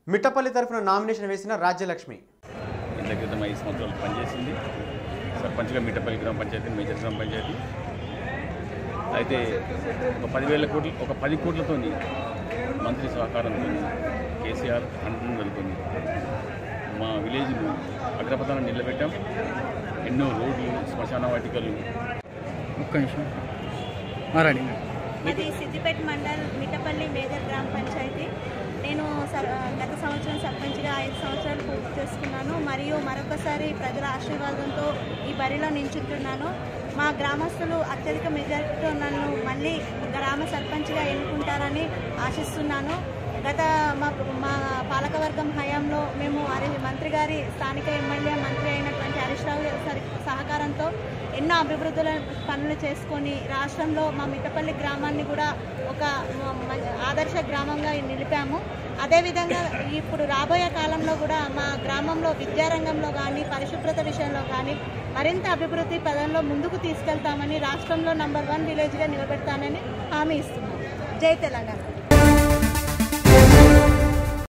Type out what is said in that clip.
మిట్టపల్లి తరఫున నామినేషన్ వేసిన రాజ్యలక్ష్మి ఇంత క్రితం ఐదు సంవత్సరాలు పనిచేసింది సర్పంచ్గా మిట్టపల్లి గ్రామ పంచాయతీ మేజర్ గ్రామ పంచాయతీ అయితే ఒక పదివేల కోట్లు ఒక పది కోట్లతో మంత్రి సహకారంతో కేసీఆర్ అండను నెలకొని మా విలేజ్ను అగ్రపథాన్ని నిలబెట్టాం ఎన్నో రోడ్లు శ్మశాన వాటికలు ఒక్క నిమిషం మారాడి ఇది సిద్దిపేట మండల్ మిట్టపల్లి మేజర్ గ్రామ పంచాయతీ నేను సర్- గత సంవత్సరం సర్పంచ్గా ఐదు సంవత్సరాలు పూర్తి చేసుకున్నాను మరియు మరొకసారి ప్రజల ఆశీర్వాదంతో ఈ బరిలో నించుంటున్నాను మా గ్రామస్తులు అత్యధిక మెజారిటీతో నన్ను మళ్ళీ గ్రామ సర్పంచ్గా ఎన్నుకుంటారని ఆశిస్తున్నాను గత మా మా పాలకవర్గం హయాంలో మేము హరి మంత్రి గారి స్థానిక ఎమ్మెల్యే మంత్రి అయినటువంటి హరీష్ రావు గారి సరి- సహకారంతో ఎన్నో అభివృద్ధుల పనులు చేసుకొని రాష్ట్రంలో మా మిట్టపల్లి గ్రామాన్ని కూడా ఒక మ- మ- ఆదర్శ గ్రామంగా నిలిపాము అదేవిధంగా ఇప్పుడు రాబోయే కాలంలో కూడా మా గ్రామంలో విద్యారంగంలో కానీ పరిశుభ్రత విషయంలో కానీ మరింత అభివృద్ధి పదంలో ముందుకు తీసుకెళ్తామని రాష్ట్రంలో నంబర్ వన్ విలేజ్గా నిలబెడతానని హామీ ఇస్తున్నాం జై తెలంగాణ